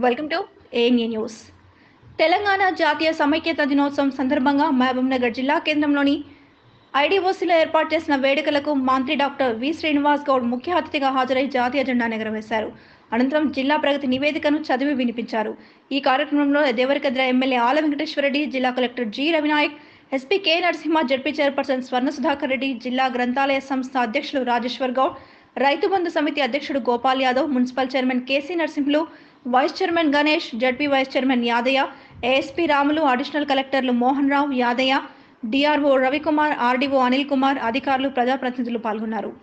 welcome to ANA news Telangana జాతీయ సమైక్యత దినోత్సవం సందర్భంగా మహబూబ్నగర్ జిల్లా కేంద్రంలోని ఐడిఓసీలో ఏర్పాటు చేసిన వేడుకలకు మంత్రి డాక్టర్ వి శ్రీనివాస్ గౌడ్ ముఖ్య అతిథిగా హాజరై జాతీయ జెండా ఎగరవేశారు అనంతరం జిల్లా ప్రగతి నివేదికను చదివి వినిపించారు ఈ కార్యక్రమంలో దేవరకద్ర ఎమ్మెల్యే ఆల వెంకటేశ్వరరెడ్డి జిల్లా collector G Ravinayak SP K Narasimha ZP chairperson Swarna Sudhakar Reddy జిల్లా గ్రంథాలయ సంస్థ అధ్యక్షులు రాజేశ్వర్ గౌడ్ రైతు బంధు సమితి అధ్యక్షుడు Gopal Yadav municipal chairman KC Narasimhulu vice chairman Ganesh ZP vice chairman Yadaiah ASP Ramulu additional కలెక్టర్లు మోహన్ రావు యాదయ్య డిఆర్ఓ రవికుమార్ ఆర్డీఓ అనిల్ కుమార్ అధికారులు ప్రజాప్రతినిధులు పాల్గొన్నారు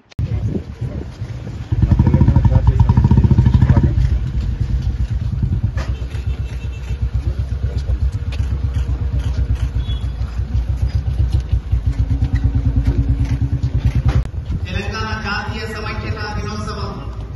తెలంగాణ జాతీయ సమైక్యత దినోత్సవం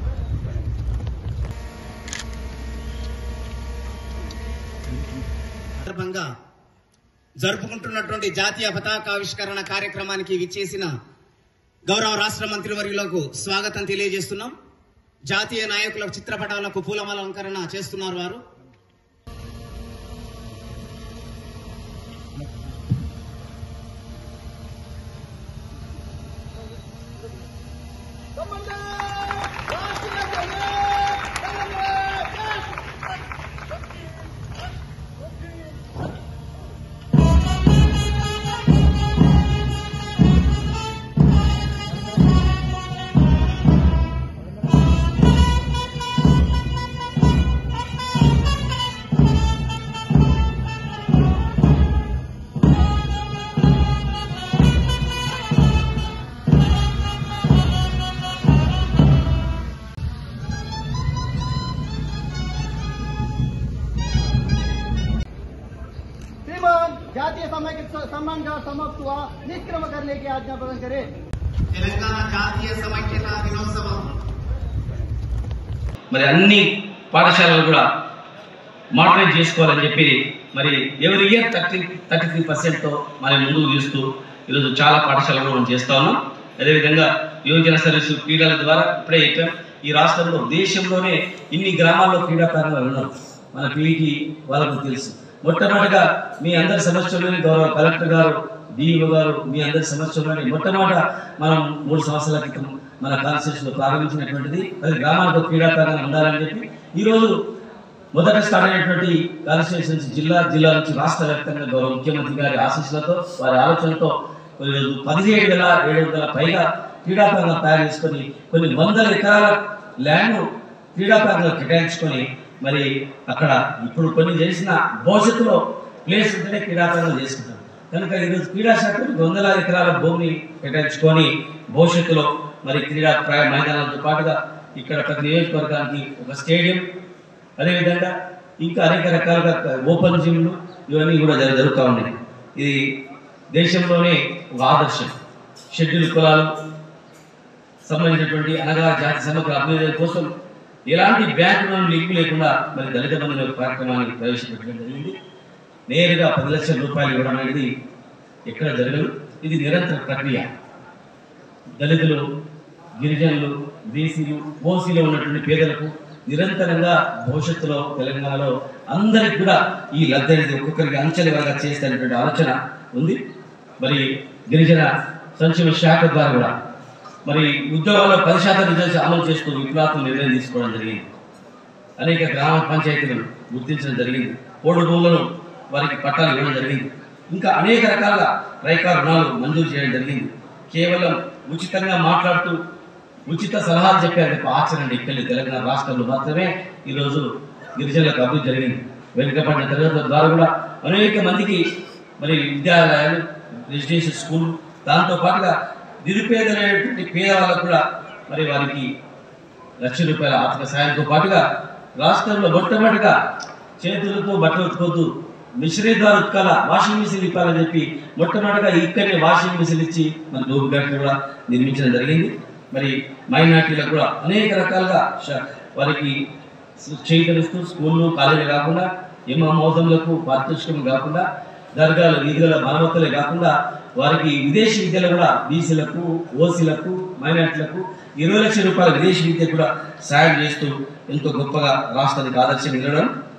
సందర్భంగా జరుపుకుంటున్నటువంటి జాతీయ పతాకావిష్కరణ కార్యక్రమానికి విచ్చేసిన గౌరవ రాష్ట్ర మంత్రివర్యులకు స్వాగతం తెలియజేస్తున్నాం జాతీయ నాయకుల చిత్రపటాలకు పూలమాలంకరణ చేస్తున్నారు వారు श्रीमान जातीय समय के सम्मान का समाप्त हुआ निष्क्रम करने की आज्ञा प्रदान करें తెలంగాణ జాతీయ సమైక్యత దినోత్సవం మరి అన్ని పాఠశాలలు కూడా మోడరేట్ చేసుకోవాలని చెప్పి మరి ఎవరి ఇయర్ థర్టీ థర్టీ త్రీ పర్సెంట్తో మరి ముందుకు చూస్తూ ఈరోజు చాలా పాఠశాలలు మనం చేస్తా ఉన్నాం అదేవిధంగా యువజన సర్వీసు క్రీడల ద్వారా ఇప్పుడే చెప్పాం ఈ రాష్ట్రంలో దేశంలోనే ఇన్ని గ్రామాల్లో క్రీడా ప్రాంగణాలు ఉన్నారు మన పిలికి వాళ్ళకు తెలుసు మొట్టమొదటిగా మీ అందరి సమస్యలోని గౌరవ కలెక్టర్ గారు డిఈఓ గారు మీ అందరి సమస్యలోని మొట్టమొదట మనం మూడు సంవత్సరాల క్రితం మన కాన్స్టిట్యూషన్ లో ప్రారంభించినటువంటిది అది గ్రామాలకు క్రీడా ప్రాంగణం ఉండాలని చెప్పి ఈరోజు మొదట స్టార్ట్ అయినటువంటి కాన్స్టిట్యూషన్స్ జిల్లా జిల్లా నుంచి రాష్ట్ర వ్యాప్తంగా గౌరవ ముఖ్యమంత్రి గారి ఆశీస్సులతో వారి ఆలోచనతో ఈరోజు పదిహేడు వేల ఏడు వందల పైగా క్రీడా ప్రాంగణం తయారు చేసుకొని కొన్ని వందల ఎకరాల ల్యాండ్ క్రీడా ప్రాంగణం కేటాయించుకొని మరి అక్కడ ఇప్పుడు కొన్ని చేసిన భవిష్యత్తులో ప్లేస్ ఉంటేనే క్రీడా ప్రాంగణం చేసుకుంటాం కనుక ఈరోజు క్రీడా శాఖ వందల ఎకరాల భూమిని కేటాయించుకొని భవిష్యత్తులో మరి క్రీడా ప్రా- మైదానాలతో పాటుగా ఇక్కడ ప్రతి నియోజకవర్గానికి ఒక స్టేడియం అదేవిధంగా ఇంకా అనేక రకాలుగా ఓపెన్ జిమ్లు ఇవన్నీ కూడా జరు- జరుగుతూ ఉన్నాయి ఇది దేశంలోనే ఒక ఆదర్శం షెడ్యూల్ కులాలు సంబంధించినటువంటి అనగా జాతి సమగ్ర అభివృద్ధి కోసం ఎలాంటి బ్యాంకు లింక్ లేకుండా మరి దళిత బంధు అనే కార్యక్రమాన్ని ప్రవేశపెట్టడం జరిగింది నేరుగా పది లక్షల రూపాయలు ఇవ్వడం అనేది ఎక్కడ జరగదు ఇది నిరంతర ప్రక్రియ దళితులు గిరిజనులు బీసీలు ఓసీలో ఉన్నటువంటి పేదలకు నిరంతరంగా భవిష్యత్తులో తెలంగాణలో అందరికి కూడా ఈ లబ్ధి అనేది ఒక్కొక్కరికి అంచెల వరకు చేస్తానటువంటి ఆలోచన ఉంది మరి గిరిజన సంక్షేమ శాఖ ద్వారా కూడా మరి ఉద్యోగాల్లో పది శాతం రిజర్వేషన్ అమలు చేస్తూ విప్లవాత్మక నిర్ణయం తీసుకోవడం జరిగింది అనేక గ్రామ పంచాయతీలను గుర్తించడం జరిగింది పోడు భూములను వారికి పట్టాలు ఇవ్వడం జరిగింది ఇంకా అనేక రకాల రైకా రుణాలు మంజూరు చేయడం జరిగింది కేవలం ఉచితంగా మాట్లాడుతూ ఉచిత సలహాలు చెప్పారు తప్ప ఆచరణ ఇక్కడ తెలంగాణ రాష్ట్రంలో మాత్రమే ఈరోజు గిరిజనులకు అభివృద్ధి జరిగింది వెనుకబడిన తరగతుల ద్వారా కూడా అనేక మందికి మరి విద్యాలయాలు రెసిడెన్షియల్ స్కూల్ దాంతో పాటుగా నిరుపేదలైనటువంటి పేదవాళ్ళకు కూడా మరి వారికి లక్ష రూపాయల ఆర్థిక సాయంతో పాటుగా రాష్ట్రంలో మొట్టమొదటిగా చేతులతో బట్టలు ఉతుకోవద్దు మిషనరీ ద్వారా ఉతకాల వాషింగ్ మిషన్ ఇవ్వాలని చెప్పి మొట్టమొదటిగా ఇక్కడనే వాషింగ్ మిషన్ ఇచ్చి మన దోబుగాట్లు కూడా నిర్మించడం జరిగింది మరి మైనార్టీలకు కూడా అనేక రకాలుగా ష- వారికి చేయితనిస్తూ స్కూళ్ళు కాలేజీలు కాకుండా ఇమాం మౌజంలకు పారితోషికం కాకుండా దర్గాలు ఈద్గల మరమ్మతులే కాకుండా వారికి విదేశీ విద్యలు కూడా బీసీలకు ఓసీలకు మైనార్టీలకు ఇరవై లక్షల రూపాయల విదేశీ విద్య కూడా సాయం చేస్తూ ఎంతో గొప్పగా రాష్ట్రానికి ఆదర్శం ఇవ్వడం